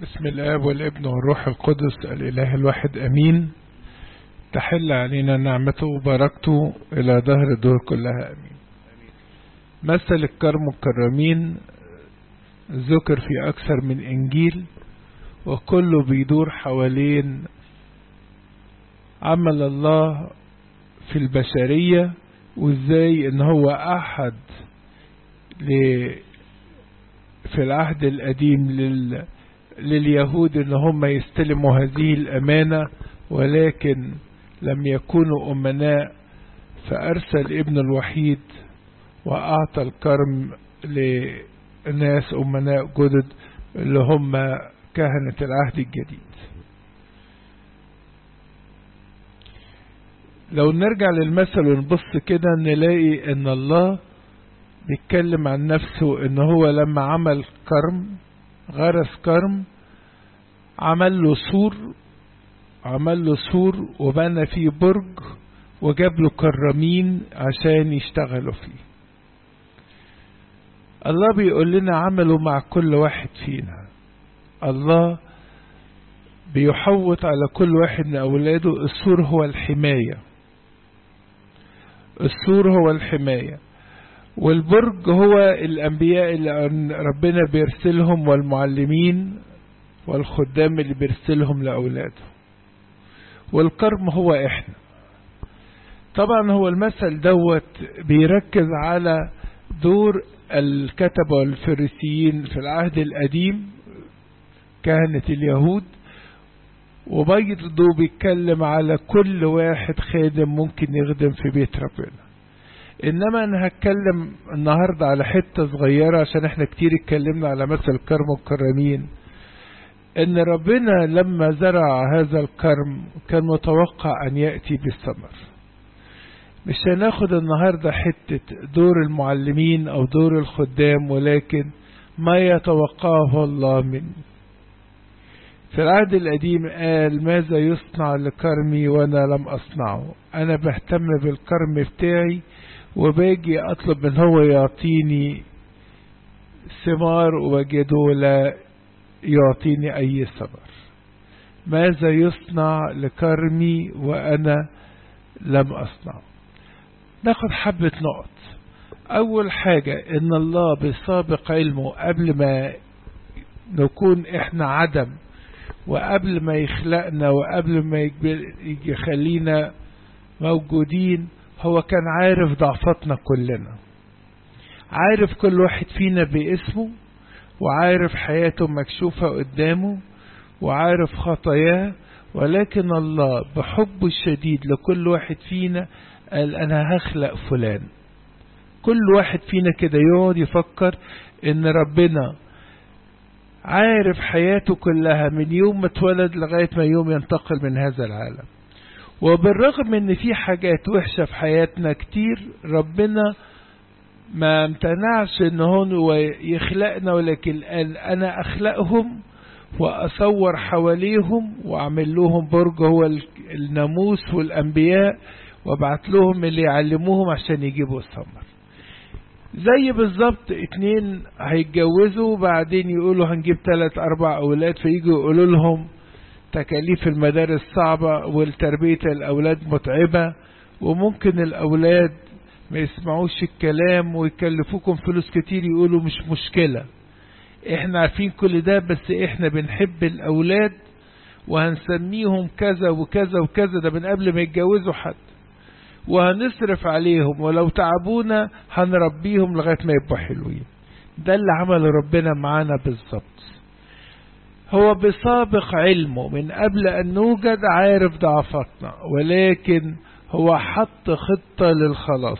بسم الآب والابن والروح القدس الإله الواحد أمين تحل علينا نعمته وبركته إلى ظهر الدور كلها أمين مثل الكرم الكرامين ذكر في أكثر من إنجيل وكله بيدور حوالين عمل الله في البشرية وازاي ان هو احد في العهد القديم لل لليهود ان هم يستلموا هذه الامانة ولكن لم يكونوا امناء فارسل ابن الوحيد واعطى الكرم لناس امناء جدد اللي هم كهنة العهد الجديد لو نرجع للمثل ونبص كده نلاقي ان الله بيتكلم عن نفسه ان هو لما عمل كرم غرس كرم عمل له سور عمل له سور وبنى فيه برج وجاب له كرامين عشان يشتغلوا فيه الله بيقول لنا عمله مع كل واحد فينا الله بيحوط على كل واحد من أولاده السور هو الحماية السور هو الحماية والبرج هو الأنبياء اللي ربنا بيرسلهم والمعلمين والخدام اللي بيرسلهم لأولاده والكرم هو إحنا طبعا هو المثل دوت بيركز على دور الكتبة والفريسيين في العهد القديم كهنة اليهود وبرضه بيتكلم على كل واحد خادم ممكن يخدم في بيت ربنا انما انا هتكلم النهاردة على حتة صغيرة عشان احنا كتير اتكلمنا على مثل الكرم والكرامين ان ربنا لما زرع هذا الكرم كان متوقع ان يأتي بالثمر مش هناخد النهاردة حتة دور المعلمين او دور الخدام ولكن ما يتوقعه الله مني في العهد القديم قال ماذا يصنع لكرمي وانا لم اصنعه انا بهتم بالكرم بتاعي وباجي اطلب من هو يعطيني ثمار وجده لا يعطيني اي ثمر ماذا يصنع لكرمي وانا لم اصنعه ناخد حبة نقط اول حاجة ان الله بسابق علمه قبل ما نكون احنا عدم وقبل ما يخلقنا وقبل ما يخلينا موجودين هو كان عارف ضعفتنا كلنا عارف كل واحد فينا باسمه وعارف حياته مكشوفة قدامه وعارف خطاياه ولكن الله بحبه الشديد لكل واحد فينا قال أنا هخلق فلان كل واحد فينا كده يقعد يفكر إن ربنا عارف حياته كلها من يوم ما اتولد لغاية ما يوم ينتقل من هذا العالم وبالرغم ان في حاجات وحشة في حياتنا كتير ربنا ما امتنعش ان هو يخلقنا ولكن قال انا اخلقهم واصور حواليهم واعمل لهم برج هو الناموس والانبياء وابعت لهم اللي يعلموهم عشان يجيبوا الثمر زي بالظبط اتنين هيتجوزوا وبعدين يقولوا هنجيب تلات اربع اولاد فييجوا يقولوا لهم تكاليف المدارس صعبة والتربية الاولاد متعبة وممكن الاولاد ما يسمعوش الكلام ويكلفوكم فلوس كتير يقولوا مش مشكلة احنا عارفين كل ده بس احنا بنحب الاولاد وهنسميهم كذا وكذا وكذا ده من قبل ما يتجوزوا حد وهنصرف عليهم ولو تعبونا هنربيهم لغاية ما يبقوا حلوين ده اللي عمله ربنا معانا بالظبط هو بسابق علمه من قبل أن نوجد عارف ضعفاتنا ولكن هو حط خطة للخلاص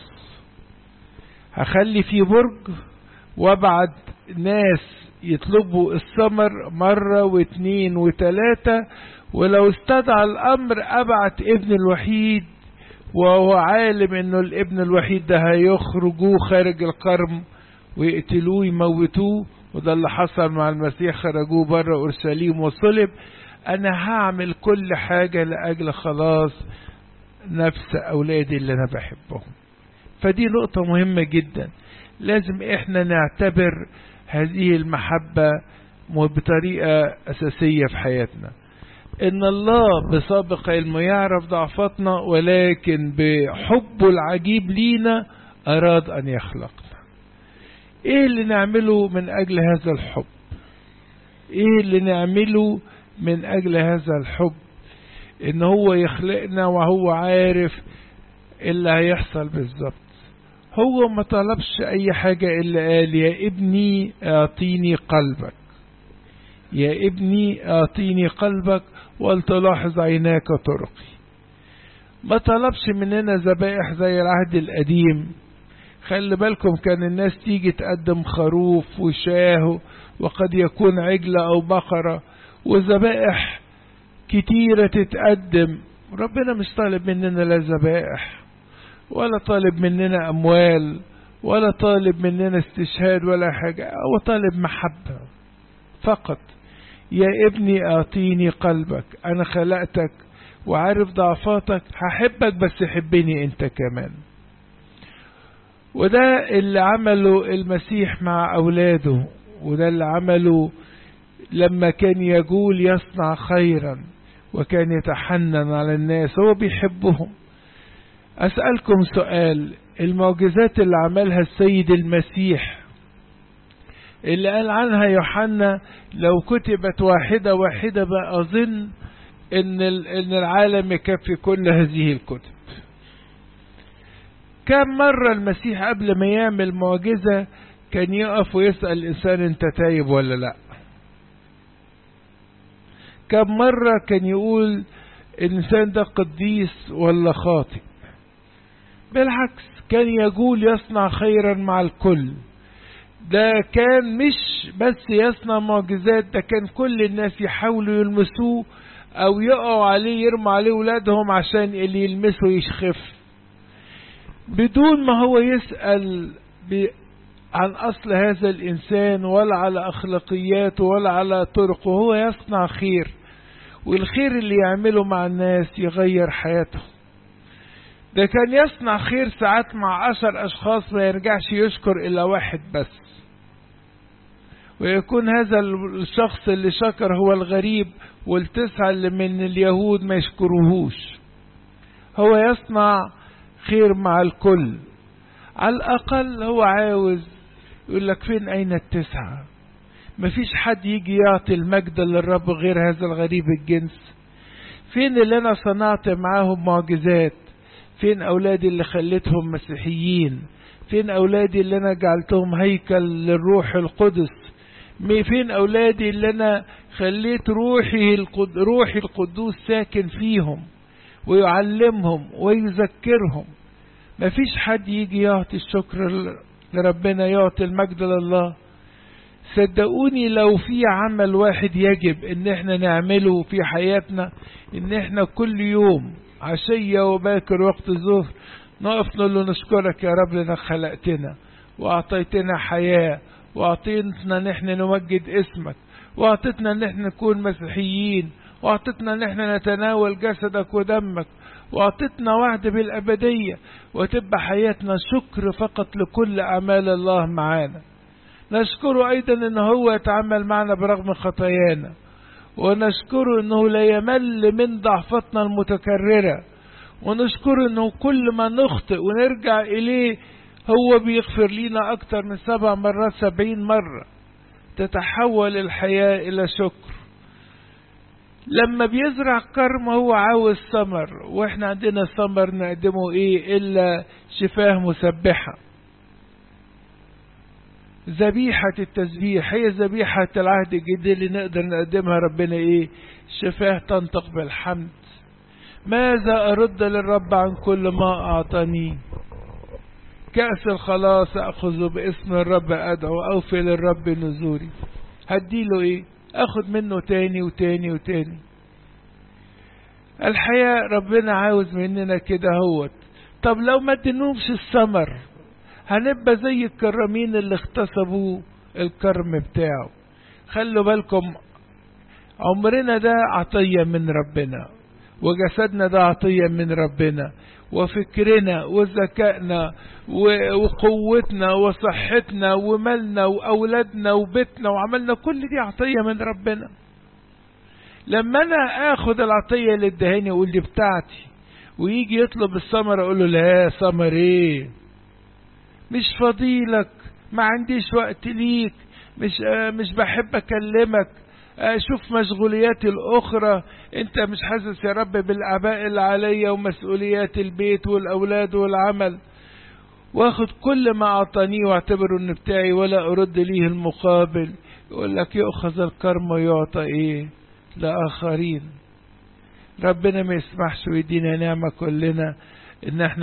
هخلي في برج وابعت ناس يطلبوا الثمر مرة واثنين وثلاثة ولو استدعى الأمر أبعت ابن الوحيد وهو عالم انه الابن الوحيد ده هيخرجوه خارج القرم ويقتلوه يموتوه وده اللي حصل مع المسيح خرجوه بره اورشليم وصلب انا هعمل كل حاجة لاجل خلاص نفس اولادي اللي انا بحبهم فدي نقطة مهمة جدا لازم احنا نعتبر هذه المحبة بطريقة أساسية في حياتنا إن الله بسابق علمه يعرف ضعفاتنا ولكن بحبه العجيب لينا أراد أن يخلقنا إيه اللي نعمله من أجل هذا الحب إيه اللي نعمله من أجل هذا الحب إن هو يخلقنا وهو عارف اللي هيحصل بالظبط هو ما طلبش أي حاجة إلا قال يا ابني أعطيني قلبك يا ابني أعطيني قلبك ولتلاحظ عيناك طرقي ما طلبش مننا ذبائح زي العهد القديم خلي بالكم كان الناس تيجي تقدم خروف وشاه وقد يكون عجلة أو بقرة وذبائح كتيرة تتقدم ربنا مش طالب مننا لا ذبائح ولا طالب مننا أموال ولا طالب مننا استشهاد ولا حاجة هو طالب محبة فقط يا ابني أعطيني قلبك أنا خلقتك وعارف ضعفاتك هحبك بس حبني أنت كمان وده اللي عمله المسيح مع أولاده وده اللي عمله لما كان يقول يصنع خيرا وكان يتحنن على الناس هو بيحبهم أسألكم سؤال المعجزات اللي عملها السيد المسيح اللي قال عنها يوحنا لو كتبت واحدة واحدة بقى أظن إن إن العالم يكفي كل هذه الكتب. كم مرة المسيح قبل ما يعمل معجزة كان يقف ويسأل الإنسان أنت تايب ولا لأ؟ كم مرة كان يقول الإنسان ده قديس ولا خاطئ؟ بالعكس كان يقول يصنع خيرا مع الكل. ده كان مش بس يصنع معجزات ده كان كل الناس يحاولوا يلمسوه او يقعوا عليه يرموا عليه ولادهم عشان اللي يلمسه يخف بدون ما هو يسأل عن اصل هذا الانسان ولا على اخلاقياته ولا على طرقه هو يصنع خير والخير اللي يعمله مع الناس يغير حياتهم ده كان يصنع خير ساعات مع عشر اشخاص ما يرجعش يشكر الا واحد بس ويكون هذا الشخص اللي شكر هو الغريب والتسعة اللي من اليهود ما يشكروهوش هو يصنع خير مع الكل على الأقل هو عاوز يقول لك فين أين التسعة مفيش حد يجي يعطي المجد للرب غير هذا الغريب الجنس فين اللي أنا صنعت معاهم معجزات فين أولادي اللي خليتهم مسيحيين فين أولادي اللي أنا جعلتهم هيكل للروح القدس فين أولادي اللي أنا خليت روحي القد... روحي القدوس ساكن فيهم ويعلمهم ويذكرهم مفيش حد يجي يعطي الشكر لربنا يعطي المجد لله صدقوني لو في عمل واحد يجب ان احنا نعمله في حياتنا ان احنا كل يوم عشية وباكر وقت الظهر نقف نقول له نشكرك يا رب لانك خلقتنا واعطيتنا حياة واعطيتنا ان احنا نمجد اسمك واعطيتنا ان احنا نكون مسيحيين واعطيتنا ان احنا نتناول جسدك ودمك واعطيتنا وعد بالابدية وتبقى حياتنا شكر فقط لكل اعمال الله معانا نشكره ايضا ان هو يتعامل معنا برغم خطايانا ونشكره انه لا يمل من ضعفتنا المتكررة ونشكره انه كل ما نخطئ ونرجع اليه هو بيغفر لينا اكتر من سبع مرات سبعين مرة تتحول الحياة الى شكر لما بيزرع كرم هو عاوز ثمر واحنا عندنا ثمر نقدمه ايه الا شفاه مسبحة ذبيحة التسبيح هي ذبيحة العهد الجديد اللي نقدر نقدمها ربنا ايه شفاه تنطق بالحمد ماذا أرد للرب عن كل ما أعطاني كأس الخلاص أخذ باسم الرب أدعو أوفي للرب نزوري هديله إيه أخذ منه تاني وتاني وتاني الحياة ربنا عاوز مننا كده هوت طب لو ما ادينوش الثمر هنبقى زي الكرامين اللي اغتصبوا الكرم بتاعه خلوا بالكم عمرنا ده عطية من ربنا وجسدنا ده عطية من ربنا وفكرنا وذكائنا وقوتنا وصحتنا ومالنا وأولادنا وبيتنا وعملنا كل دي عطية من ربنا لما أنا آخد العطية اللي ادهاني أقول دي بتاعتي ويجي يطلب الثمر أقول له لا ثمر إيه مش فضيلك ما عنديش وقت ليك مش آه مش بحب أكلمك شوف مشغولياتي الأخرى أنت مش حاسس يا رب بالأعباء اللي عليا ومسؤوليات البيت والأولاد والعمل واخد كل ما أعطانيه واعتبره إنه بتاعي ولا أرد ليه المقابل يقول لك يؤخذ الكرم ويعطى إيه لآخرين ربنا ما يسمحش ويدينا نعمة كلنا إن احنا